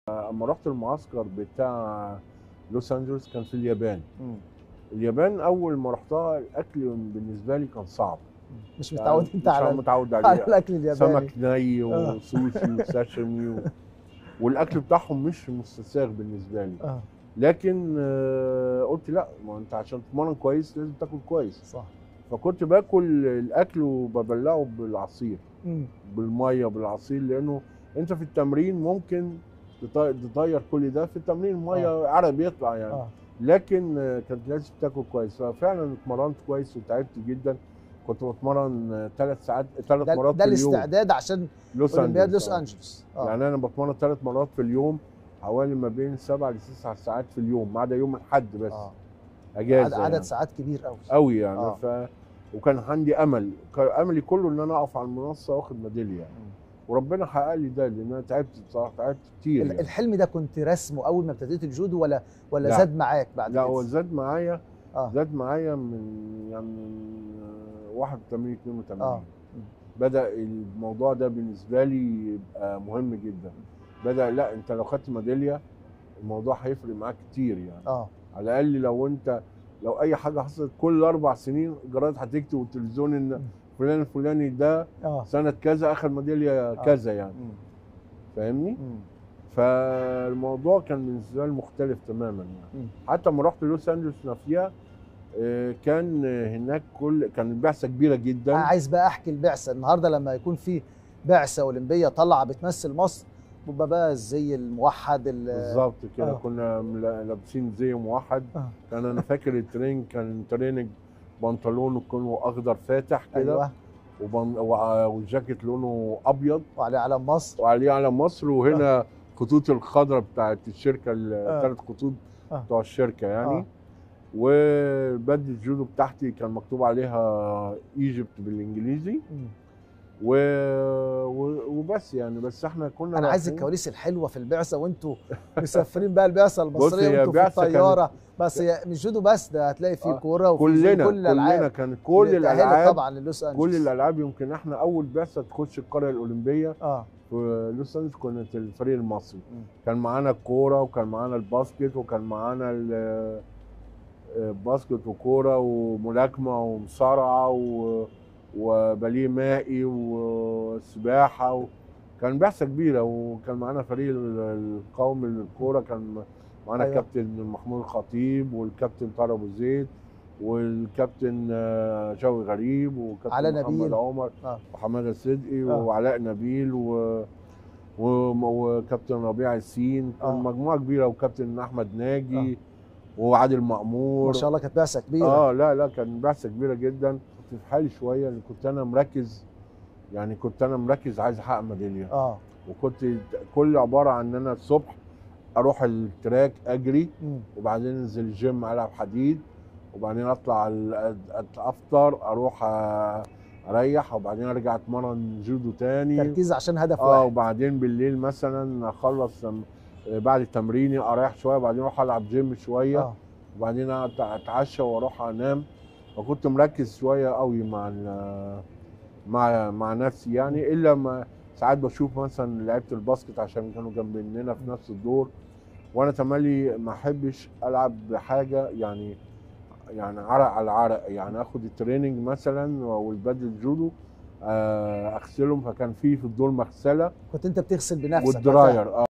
اما رحت المعسكر بتاع لوس انجلوس كان في اليابان مم. اليابان اول ما رحتها الاكل بالنسبه لي كان صعب مش متعود انت مش على متعود على عليه الاكل الياباني سمك ني آه. وسوشي وساشيمي و... والاكل بتاعهم مش مستساغ بالنسبه لي اه لكن آه، قلت لا ما انت عشان تتمرن كويس لازم تاكل كويس صح فكنت باكل الاكل وببلعه بالعصير مم. بالميه بالعصير لانه انت في التمرين ممكن تط- تطير كل ده في التمرين الميه عرق بيطلع يعني اه لكن آه، كانت لازم تاكل كويس ففعلا اتمرنت كويس وتعبت جدا كنت بتمرن ثلاث ساعات ثلاث ده, مرات ده في اليوم الاستعداد عشان لوس اولمبياد لوس آه. انجلوس اه يعني انا بتمرن ثلاث مرات في اليوم حوالي ما بين سبع لتسع ساعات في اليوم ما عدا يوم الاحد بس اه اجازه عدد, عدد يعني. ساعات كبير قوي قوي يعني آه. ف وكان عندي امل كان املي كله ان انا اقف على المنصه واخد ميداليه يعني. وربنا حقق لي ده لان انا تعبت بصراحه تعبت كتير ال- يعني. الحلم ده كنت رسمه اول ما ابتديت الجودو ولا ولا لا. زاد معاك بعد لا كده؟ هو زاد معايا اه زاد معايا من يعني من آه، 81 82 آه. بدا الموضوع ده بالنسبه لي يبقى مهم جدا بدا لا انت لو خدت ميداليه الموضوع هيفرق معاك كتير يعني اه على الاقل لو انت لو اي حاجه حصلت كل اربع سنين الجرايد هتكتب والتلفزيون ان فلان الفلاني ده اه سنه كذا اخذ ميداليه كذا يعني مم. فاهمني مم. فالموضوع كان بالنسبه لي مختلف تماما يعني مم. حتى لما رحت لوس انجلوس نفسها آه، كان هناك كل كان بعثه كبيره انا جدا عايز بقى احكي البعثه النهارده لما يكون في بعثه اولمبيه طالعه بتمثل مصر بيبقى بقى الزي الموحد ال- بالظبط كده آه. كنا ملا- لابسين زي موحد آه. كان انا فاكر التريننج كان تريننج بنطلونه كله اخضر فاتح كده ايوه وبن... وع- والجاكيت لونه ابيض وعليه علم مصر وعليه علم مصر وهنا خطوط الخضراء بتاعت الشركه آه. الثلاث خطوط آه. بتوع الشركه يعني آه. وبدله الجودو بتاعتي كان مكتوب عليها ايجيبت بالانجليزي مم. و... و... وبس يعني بس احنا كنا انا عايز رايحين- الكواليس الحلوه في البعثه وانتوا مسافرين بقى البعثه بص، المصريه هي وانتوا في بعثة الطياره بس هي مش جودو بس ده هتلاقي فيه آه. كوره وفي كلنا كل كلنا الالعاب كان كل اللي اتأهلت الالعاب طبعا للوس انجلوس كل الالعاب يمكن احنا اول بعثه تخش القريه الاولمبيه اه في لوس انجلوس كانت الفريق المصري مم. كان معانا الكوره وكان معانا الباسكت وكان معانا ال- الباسكت وكوره وملاكمه ومصارعه و... وباليه مائي وسباحه و... كان بعثه كبيره وكان معانا فريق ال- القومي للكوره كان معانا أيوة. أيوة. كابتن محمود الخطيب والكابتن طارق ابو زيد والكابتن آه، شوقي غريب وكابتن علاء محمد نبيل. عمر آه. وحماده صدقي آه. وعلاء نبيل و... و... وكابتن ربيع السين كان آه. مجموعه كبيره وكابتن احمد ناجي وعادل مأمور ما شاء الله كانت بعثه كبيره اه لا لا كان بعثه كبيره جدا كنت في حالي شويه لان كنت انا مركز يعني كنت انا مركز عايز احقق ميداليه اه وكنت كل عباره عن ان انا الصبح اروح التراك اجري مم. وبعدين انزل الجيم العب حديد وبعدين اطلع ال- أت- افطر اروح آه، اريح وبعدين ارجع اتمرن جودو تاني تركيز عشان هدف اه واحد وبعدين بالليل مثلا اخلص آم، آه، بعد تمريني اريح شويه وبعدين اروح العب جيم شويه اه وبعدين أت- اتعشى واروح انام فكنت مركز شويه قوي مع ال- مع مع نفسي يعني الا ما ساعات بشوف مثلا لعيبه الباسكت عشان كانوا جنب مننا في نفس الدور وانا تملي ما احبش العب بحاجه يعني يعني عرق على عرق يعني اخد التريننج مثلا والبدل الجودو آه، اغسلهم فكان في في الدور مغسله كنت انت بتغسل بنفسك وقتها. والدراير اه